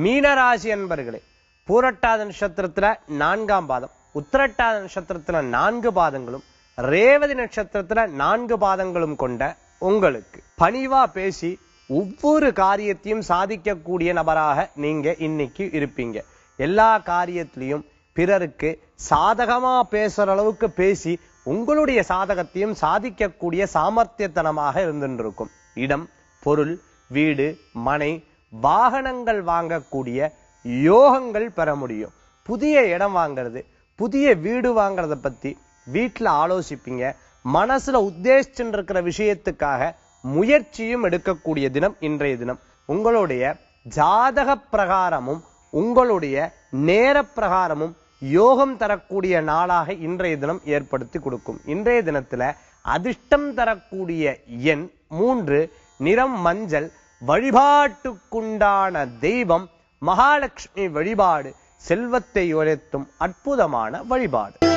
மீனராசி அன்பர்களே பூரட்டாத நட்சத்திரத்துல நான்காம் பாதம் உத்திரட்டாத நட்சத்திரத்துல நான்கு பாதங்களும் ரேவதி நட்சத்திரத்துல நான்கு பாதங்களும் கொண்ட உங்களுக்கு பணிவா பேசி ஒவ்வொரு காரியத்தையும் சாதிக்கக்கூடிய நபராக நீங்க இன்னைக்கு இருப்பீங்க எல்லா காரியத்திலையும் பிறருக்கு சாதகமா பேசுற அளவுக்கு பேசி உங்களுடைய சாதகத்தையும் சாதிக்கக்கூடிய சாமர்த்தியத்தனமாக இருந்துருக்கும் இடம் பொருள் வீடு மனை வாகனங்கள் வாங்கக்கூடிய யோகங்கள் பெற முடியும் புதிய இடம் வாங்குறது புதிய வீடு வாங்குறத பத்தி வீட்டுல ஆலோசிப்பீங்க மனசுல உத்தேசிச்சுட்டு இருக்கிற விஷயத்துக்காக முயற்சியும் எடுக்கக்கூடிய தினம் இன்றைய தினம் உங்களுடைய ஜாதக பிரகாரமும் உங்களுடைய நேர பிரகாரமும் யோகம் தரக்கூடிய நாளாக இன்றைய தினம் ஏற்படுத்தி கொடுக்கும் இன்றைய தினத்துல அதிர்ஷ்டம் தரக்கூடிய எண் மூன்று நிறம் மஞ்சள் வழிபாட்டுக்குண்டான தெய்வம் மகாலட்சுமி வழிபாடு செல்வத்தை உயர்த்தும் அற்புதமான வழிபாடு